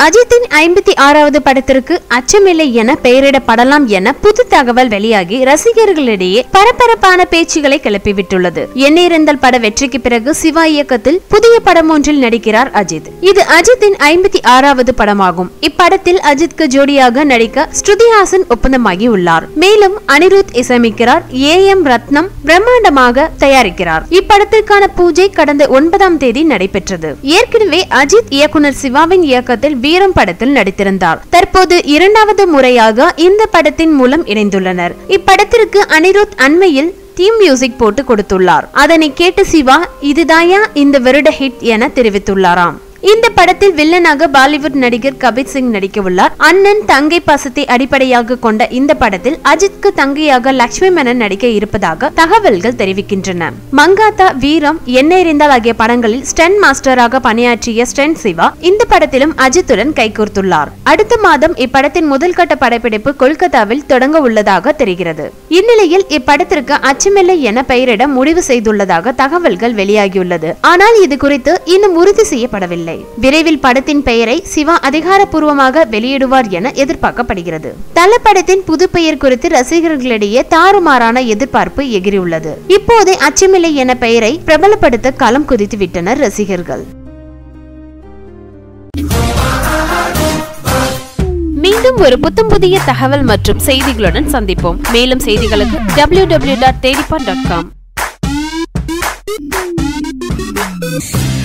அஜித்தின் ஐம்பத்தி ஆறாவது படத்திற்கு அச்சமில்லை என பெயரிடப்படலாம் என புது தகவல் வெளியாகி ரசிகர்களிடையே பரபரப்பான பேச்சுகளை கிளப்பிவிட்டுள்ளது எண்ணிருந்தல் பட வெற்றிக்கு பிறகு சிவா இயக்கத்தில் புதிய படம் ஒன்றில் நடிக்கிறார் அஜித் இது அஜித்தின் ஐம்பத்தி ஆறாவது படமாகும் இப்படத்தில் அஜித்க்கு ஜோடியாக நடிக்க ஸ்ருதிஹாசன் ஒப்பந்தமாகி உள்ளார் மேலும் அனிருத் இசையமைக்கிறார் ஏ எம் ரத்னம் பிரம்மாண்டமாக தயாரிக்கிறார் இப்படத்திற்கான பூஜை கடந்த ஒன்பதாம் தேதி நடைபெற்றது ஏற்கனவே அஜித் இயக்குனர் சிவாவின் இயக்கத்தில் வீரம் படத்தில் நடித்திருந்தார் தற்போது இரண்டாவது முறையாக இந்த படத்தின் மூலம் இணைந்துள்ளனர் இப்படத்திற்கு அனிருத் அண்மையில் தீம் மியூசிக் போட்டு கொடுத்துள்ளார் அதனை கேட்டு சிவா இதுதாயா இந்த வருட ஹிட் என தெரிவித்துள்ளாராம் இந்த படத்தில் வில்லனாக பாலிவுட் நடிகர் கபீர் சிங் நடிக்க உள்ளார் அண்ணன் தங்கை பாசத்தை அடிப்படையாக கொண்ட இந்த படத்தில் அஜித்க்கு தங்கையாக லட்சுமி மேனன் நடிக்க இருப்பதாக தகவல்கள் தெரிவிக்கின்றன மங்காத்தா வீரம் என்ன எறிந்தால் ஆகிய படங்களில் ஸ்டென் மாஸ்டராக பணியாற்றிய ஸ்டென் சிவா இந்த படத்திலும் அஜித்துடன் கைகோர்த்துள்ளார் அடுத்த மாதம் இப்படத்தின் முதல் கட்ட படப்பிடிப்பு கொல்கத்தாவில் தொடங்க உள்ளதாக தெரிகிறது இந்நிலையில் இப்படத்திற்கு அச்சமில்லை என பெயரிட முடிவு செய்துள்ளதாக தகவல்கள் வெளியாகியுள்ளது ஆனால் இது குறித்து இன்னும் உறுதி செய்யப்படவில்லை விரைவில் படத்தின் பெயரை சிவா அதிகாரப்பூர்வமாக வெளியிடுவார் என எதிர்பார்க்கப்படுகிறது தல படத்தின் புது பெயர் குறித்து ரசிகர்களிடையே தாறுமாறான எதிர்பார்ப்பு எகிரியுள்ளது இப்போதே அச்சமில்லை என பெயரை பிரபலப்படுத்த களம் குதித்து விட்டனர் ரசிகர்கள் மீண்டும் ஒரு புத்தம் புதிய தகவல் மற்றும் செய்திகளுடன் சந்திப்போம் மேலும் செய்திகளுக்கு W W dot Thedippan dot com